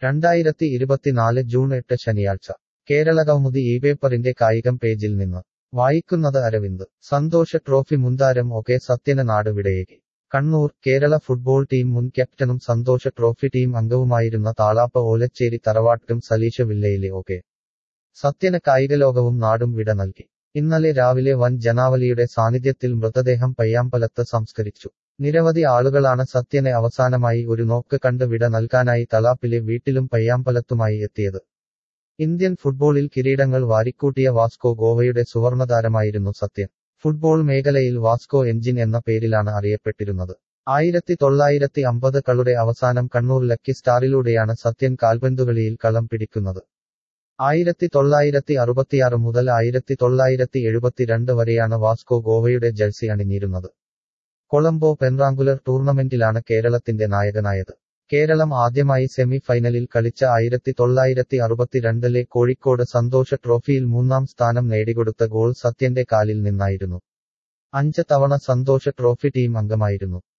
രണ്ടായിരത്തി ഇരുപത്തിനാല് ജൂൺ എട്ട് ശനിയാഴ്ച കേരളകൗമുദി ഈ പേപ്പറിന്റെ കായികം പേജിൽ നിന്ന് വായിക്കുന്നത് അരവിന്ദ് സന്തോഷ ട്രോഫി മുന്താരം ഒകെ സത്യന് നാട് വിടയേകി കണ്ണൂർ കേരള ഫുട്ബോൾ ടീം മുൻ ക്യാപ്റ്റനും സന്തോഷ ട്രോഫി ടീം അംഗവുമായിരുന്ന താളാപ്പ ഓലച്ചേരി തറവാട്ടും സലീശ വില്ലയിലെ ഒകെ സത്യന് കായികലോകവും നാടും വിട നൽകി ഇന്നലെ രാവിലെ വൻ ജനാവലിയുടെ സാന്നിധ്യത്തിൽ മൃതദേഹം പയ്യാമ്പലത്ത് സംസ്കരിച്ചു നിരവധി ആളുകളാണ് സത്യനെ അവസാനമായി ഒരു നോക്ക് കണ്ട് വിട നൽകാനായി തലാപ്പിലെ വീട്ടിലും പയ്യാമ്പലത്തുമായി എത്തിയത് ഇന്ത്യൻ ഫുട്ബോളിൽ കിരീടങ്ങൾ വാരിക്കൂട്ടിയ വാസ്കോ ഗോവയുടെ സുവർണതാരമായിരുന്നു സത്യൻ ഫുട്ബോൾ മേഖലയിൽ വാസ്കോ എഞ്ചിൻ എന്ന പേരിലാണ് അറിയപ്പെട്ടിരുന്നത് ആയിരത്തി തൊള്ളായിരത്തി അമ്പതുകളുടെ അവസാനം കണ്ണൂർ ലക്കി സ്റ്റാറിലൂടെയാണ് സത്യൻ കാൽപന്തുകളിയിൽ കളം പിടിക്കുന്നത് ആയിരത്തി തൊള്ളായിരത്തി അറുപത്തിയാറ് മുതൽ ആയിരത്തി തൊള്ളായിരത്തി എഴുപത്തിരണ്ട് വരെയാണ് വാസ്കോ ഗോവയുടെ ജഴ്സി അണിഞ്ഞിരുന്നത് കൊളംബോ പെൻറാങ്കുലർ ടൂർണമെന്റിലാണ് കേരളത്തിന്റെ നായകനായത് കേരളം ആദ്യമായി സെമി ഫൈനലിൽ കളിച്ച ആയിരത്തി തൊള്ളായിരത്തി അറുപത്തിരണ്ടിലെ കോഴിക്കോട് സന്തോഷ ട്രോഫിയിൽ മൂന്നാം സ്ഥാനം നേടിക്കൊടുത്ത ഗോൾ സത്യന്റെ കാലിൽ നിന്നായിരുന്നു അഞ്ച് തവണ സന്തോഷ ട്രോഫി ടീം അംഗമായിരുന്നു